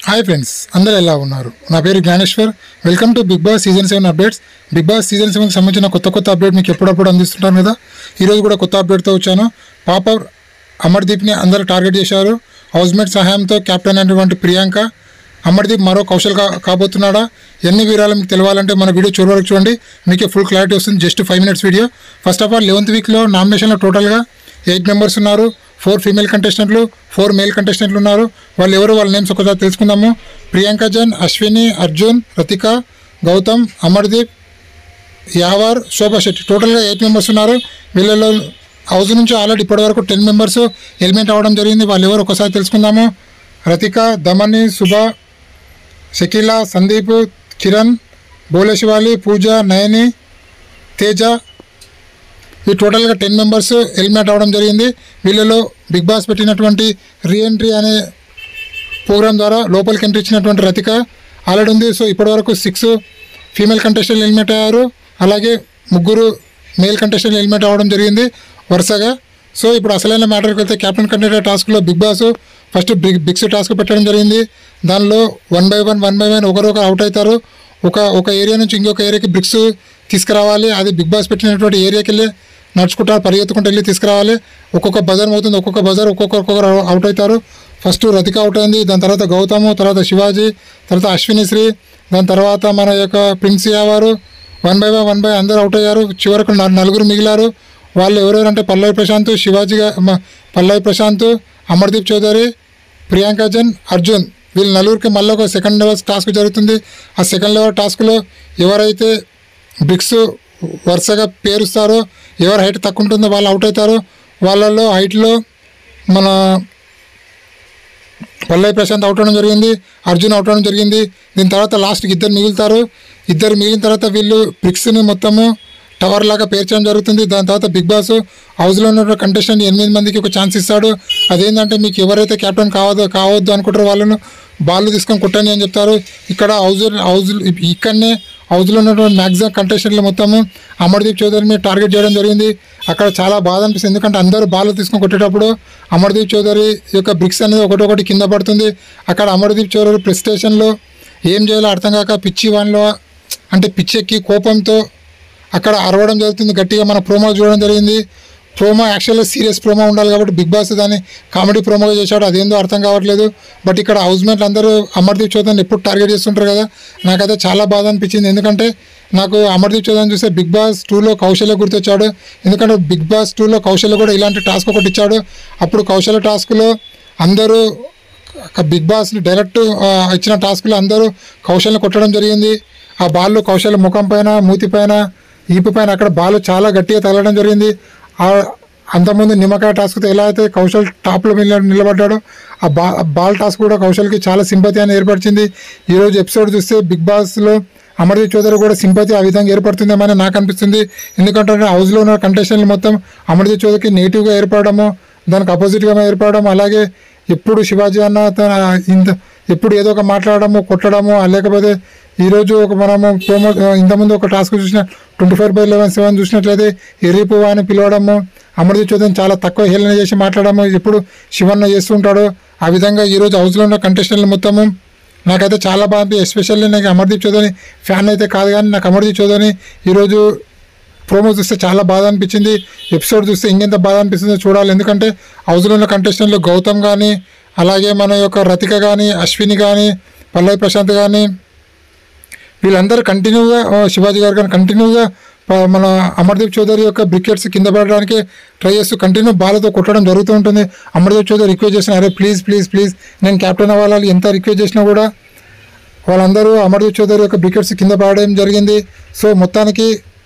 hi friends అందరూ ఎలా ఉన్నారు నా పేరు Gnaneshwar welcome to Bigg Boss season seven updates Bigg Boss season సెవెన్కి సంబంధించిన కొత్త కొత్త అప్డేట్ మీకు ఎప్పుడప్పుడు అందిస్తుంటాను కదా ఈరోజు కూడా కొత్త అప్డేట్తో వచ్చాను పాప అమర్దీప్ని అందరూ టార్గెట్ చేశారు హౌస్మేట్ సహాయంతో కెప్టెన్ అయినటువంటి ప్రియాంక అమర్దీప్ మరో కౌశల్ కా కాబోతున్నాడా ఎన్ని వివరాలు మీకు తెలవాలంటే మన వీడియో చూడ వరకు చూడండి మీకు ఫుల్ క్లారిటీ వస్తుంది just five minutes video first of all eleventh వీక్లో నామినేషన్లో టోటల్గా ఎయిట్ మెంబర్స్ ఉన్నారు ఫోర్ ఫీమేల్ కంటెస్టెంట్లు ఫోర్ మేల్ కంటెస్టెంట్లు ఉన్నారు వాళ్ళు ఎవరు వాళ్ళ నేమ్స్ ఒకసారి తెలుసుకుందాము ప్రియాంక జన్ అశ్విని అర్జున్ రతిక గౌతమ్ అమర్దీప్ యావర్ శోభా శెట్టి టోటల్గా ఎయిట్ మెంబర్స్ ఉన్నారు వీళ్ళలో హౌస్ నుంచి ఆల్రెడీ ఇప్పటివరకు టెన్ మెంబర్స్ ఎలిమెంట్ అవ్వడం జరిగింది వాళ్ళు ఎవరు ఒకసారి తెలుసుకుందాము రతిక దమని సుభ షకీలా సందీప్ కిరణ్ బోలేశివాలి పూజ నయని తేజ ఈ టోటల్గా టెన్ మెంబర్స్ ఎలిమినేట్ అవ్వడం జరిగింది వీళ్ళలో బిగ్ బాస్ పెట్టినటువంటి రీఎంట్రీ అనే ప్రోగ్రామ్ ద్వారా లోపలికి ఎంట్రీ ఇచ్చినటువంటి రతిక ఆల్రెడీ ఉంది సో ఇప్పటివరకు సిక్స్ ఫీమేల్ కంటెస్టెంట్ ఎలిమినేట్ అయ్యారు అలాగే ముగ్గురు మేల్ కంటెస్టెంట్ ఎలిమినేట్ అవ్వడం జరిగింది వరుసగా సో ఇప్పుడు అసలైన మ్యాటర్కి వెళ్తే కెప్టెన్ కంటెండర్ టాస్క్లో బిగ్ బాస్ ఫస్ట్ బిగ్ బిగ్స్ టాస్క్ పెట్టడం జరిగింది దానిలో one by one one by one ఒకరొకరు అవుట్ అవుతారు ఒక ఒక ఏరియా నుంచి ఇంకొక ఏరియాకి బ్రిక్స్ తీసుకురావాలి అది బిగ్ బాస్ పెట్టినటువంటి ఏరియాకి వెళ్ళి నడుచుకుంటా పరిగెత్తుకుంటూ వెళ్ళి తీసుకురావాలి ఒక్కొక్క బజార్ అవుతుంది ఒక్కొక్క బజార్ ఒక్కొక్కరు ఒక్కొక్కరు అవుట్ అవుతారు ఫస్ట్ రతిక అవుట్ అయింది దాని తర్వాత గౌతము తర్వాత శివాజీ తర్వాత అశ్విని శ్రీ దాని తర్వాత మన యొక్క Prince Yawar one by one one by అందరూ అవుట్ అయ్యారు చివరకు న- నలుగురు మిగిలారు వాళ్ళు ఎవరెవరంటే పల్లవి ప్రశాంత్ శివాజీ గా- మ- పల్లవి ప్రశాంత్ అమర్దీప్ చౌదరి ప్రియాంక జన్ అర్జున్ వీళ్ళు నలుగురికి మళ్ళీ ఒక సెకండ్ లెవెల్ టాస్క్ జరుగుతుంది ఆ సెకండ్ లెవెల్ టాస్క్లో ఎవరైతే బ్రిక్స్ వరుసగా పేరుస్తారో ఎవరు హైట్ తక్కువ ఉంటుందో వాళ్ళు అవుట్ అవుతారు వాళ్ళలో హైట్లో మన పల్లవి ప్రశాంత్ అవుట్ అవడం జరిగింది అర్జున్ అవుట్ అవడం జరిగింది దీని తర్వాత లాస్ట్కి ఇద్దరు మిగులుతారు ఇద్దరు మిగిలిన తర్వాత వీళ్ళు బ్రిక్స్ని మొత్తము టవర్ లాగా పేర్చడం జరుగుతుంది దాని తర్వాత బిగ్ బాస్ హౌస్లో ఉన్న కంటెస్టెంట్ ఎనిమిది మందికి ఒక ఛాన్స్ ఇస్తాడు అదేంటంటే మీకు ఎవరైతే కెప్టెన్ కావద్దు కావద్దు అనుకుంటారో వాళ్ళను బాల్ తీసుకొని కొట్టండి అని చెప్తారు ఇక్కడ హౌస్ హౌస్ ఇక్కడనే హౌస్లో ఉన్నటువంటి మ్యాక్సిమం కంటెస్టెంట్లు మొత్తము అమర్దీప్ చౌదరి మీద టార్గెట్ చేయడం జరిగింది అక్కడ చాలా బాధ అనిపిస్తుంది ఎందుకంటే అందరూ బాల్ తీసుకొని కొట్టేటప్పుడు అమర్దీప్ చౌదరి యొక్క బ్రిక్స్ అనేది ఒకటొకటి కింద పడుతుంది అక్కడ అమర్దీప్ చౌదరి ప్రెస్ స్టేషన్లో ఏం చేయాలో అర్థం కాక పిచ్చి వాన్లో అంటే పిచ్చెక్కి కోపంతో అక్కడ అరవడం జరుగుతుంది గట్టిగా మన ప్రోమో చూడడం జరిగింది ప్రోమో యాక్చువల్గా సీరియస్ ప్రోమో ఉండాలి కాబట్టి బిగ్ బాస్ దాన్ని కామెడీ ప్రోమోగా చేశాడు అదేందో అర్థం కావట్లేదు బట్ ఇక్కడ హౌస్ మేట్లు అందరూ అమర్దీప్ చౌదరిని ఎప్పుడు టార్గెట్ చేస్తుంటారు కదా నాకైతే చాలా బాధ అనిపించింది ఎందుకంటే నాకు అమర్దీప్ చౌదరిని చూస్తే బిగ్ బాస్ టూలో కౌశల్య గుర్తొచ్చాడు ఎందుకంటే బిగ్ బాస్ టూలో కౌశల్య కూడా ఇలాంటి టాస్క్ ఒకటి ఇచ్చాడు అప్పుడు కౌశల్య టాస్క్లో అందరూ ఒక బిగ్ బాస్ డైరెక్ట్ ఆ, ఇచ్చిన టాస్క్లో అందరూ కౌశల్ని కొట్టడం జరిగింది ఆ బాల్ కౌశల్య ముఖం పైన మూతి పైన ఈపు పైన అక్కడ బాల్ చాలా గట్టిగా తగలడం జరిగింది ఆ అంతకుముందు నిమ్మకాయ టాస్క్తో ఎలా అయితే కౌశల్ టాప్లో నిల నిలబడ్డాడో ఆ బా ఆ బాల్ టాస్క్ కూడా కౌశల్కి చాలా సింపతి అని ఏర్పరిచింది ఈరోజు ఎపిసోడ్ చూస్తే బిగ్ బాస్లో అమర్దీప్ చౌదరి కూడా సింపతి ఆ విధంగా ఏర్పడుతుందేమని నాకు అనిపిస్తుంది ఎందుకంటే హౌస్లో ఉన్న కంటెస్టెంట్లు మొత్తం అమర్దీప్ చౌదరికి నెగిటివ్గా ఏర్పడము దానికి అపోజిట్గా ఏర్పడడం అలాగే ఎప్పుడు శివాజీ అన్న తన ఇంత ఎప్పుడు ఏదో ఒక మాట్లాడము కొట్టడము ఆ లేకపోతే ఈరోజు ఒక మనము ప్రోమో ఇంతకుముందు ఒక టాస్క్ చూసిన twenty four by eleven seven చూసినట్లయితే ఎర్రిపు అని పిలవడము అమర్దీప్ చౌదరిని చాలా తక్కువ హేళన చేసి మాట్లాడము ఎప్పుడు శివన్న చేస్తుంటాడు ఆ విధంగా ఈరోజు హౌస్లో ఉన్న కంటెస్టెంట్లు మొత్తము నాకైతే చాలా బాగుంది ఎస్పెషల్లీ నాకు అమర్దీప్ చౌదరి ఫ్యాన్ అయితే కాదు కానీ నాకు అమర్దీప్ చౌదరి ఈరోజు ప్రోమో చూస్తే చాలా బాధ అనిపించింది ఎపిసోడ్ చూస్తే ఇంకెంత బాధ అనిపిస్తుందో చూడాలి ఎందుకంటే హౌస్లో ఉన్న కంటెస్టెంట్లు గౌతమ్ కానీ అలాగే మన యొక్క రతిక కానీ అశ్విని కానీ పల్లవి ప్రశాంత్ కానీ వీళ్ళందరూ కంటిన్యూగా ఆ, శివాజీ గారు కానీ కంటిన్యూగా ప- మన అమర్దీప్ చౌదరి యొక్క బ్రికెట్స్ కింద పడడానికి ట్రై చేస్తూ కంటిన్యూ బాల్తో కొట్టడం జరుగుతూ ఉంటుంది అమర్దీప్ చౌదరి రిక్వెస్ట్ చేసిన అరే ప్లీజ్ ప్లీజ్ ప్లీజ్ నేను కెప్టెన్ అవ్వాలి ఎంత రిక్వెస్ట్ చేసినా కూడా వాళ్ళందరూ అమర్దీప్ చౌదరి యొక్క వికెట్స్ కింద పడడం జరిగింది సో మొత్తానికి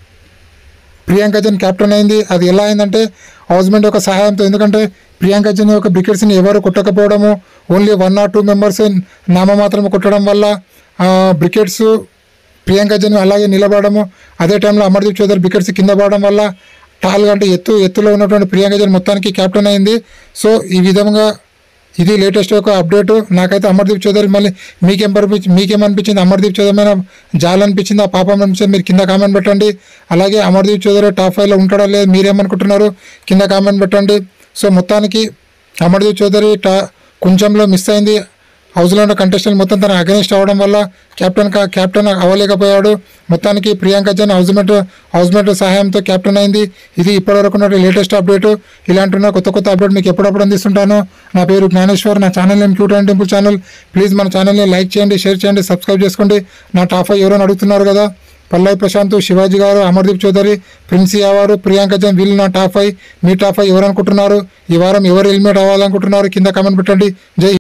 ప్రియాంక జన్ కెప్టెన్ అయింది అది ఎలా అయిందంటే హౌస్మెంట్ యొక్క సహాయంతో ఎందుకంటే ప్రియాంక జన్ యొక్క వికెట్స్ని ఎవరు కొట్టకపోవడము only one or two members నామమాత్రం కొట్టడం వల్ల వికెట్స్ ప్రియాంక జన్ అలాగే నిలబడము అదే టైంలో అమర్దీప్ చౌదరి వికెట్స్ కింద పడడం వల్ల టాల్గా అంటే ఎత్తు ఎత్తులో ఉన్నటువంటి ప్రియాంక జన్ మొత్తానికి కెప్టెన్ అయింది సో ఈ విధంగా ఇది లేటెస్ట్ ఒక అప్డేట్ నాకైతే అమర్దీప్ చౌదరి మళ్ళీ మీకేం పరిపించి మీకేమనిపించింది అమర్దీప్ చౌదరి మీద జాలి అనిపించింది ఆ పాపం అనిపించింది మీరు కింద కామెంట్ పెట్టండి అలాగే అమర్దీప్ చౌదరి టాప్ ఫైవ్లో ఉంటాడా లేదు మీరేమనుకుంటున్నారు కింద కామెంట్ పెట్టండి సో మొత్తానికి అమర్దీప్ చౌదరి టా కొంచెంలో మిస్ అయింది హౌస్లో ఉన్న కంటెస్టెంట్ మొత్తం తన అగెనిస్ట్ అవ్వడం వల్ల కెప్టెన్ కా కెప్టెన్ అవ్వలేకపోయాడు మొత్తానికి ప్రియాంక జన్ హౌస్మేట్ హౌస్మేట్ సహాయంతో కెప్టెన్ అయింది ఇది ఇప్పటివరకు ఉన్న లేటెస్ట్ అప్డేట్ ఇలాంటి ఉన్న కొత్త కొత్త అప్డేట్ మీకు ఎప్పుడప్పుడు అందిస్తుంటాను నా పేరు జ్ఞానేశ్వర్ నా channel name cute and temple channel please మన ఛానల్ని లైక్ చేయండి షేర్ చేయండి సబ్స్క్రైబ్ చేసుకోండి నా టాప్ ఫైవ్ ఎవరైనా అడుగుతున్నారు కదా పల్లవి ప్రశాంత్ శివాజీ గారు అమర్దీప్ చౌదరి ప్రిన్స్ యావారు ప్రియాంక జన్ వీళ్ళు నా టాప్ ఫైవ్ మీ టాప్ ఫైవ్ ఎవరు అనుకుంటున్నారు ఈ వారం ఎవరు ఎలిమినేట్ అవ్వాలనుకుంటున్నారు కింద కామెంట్ పెట్టండి జై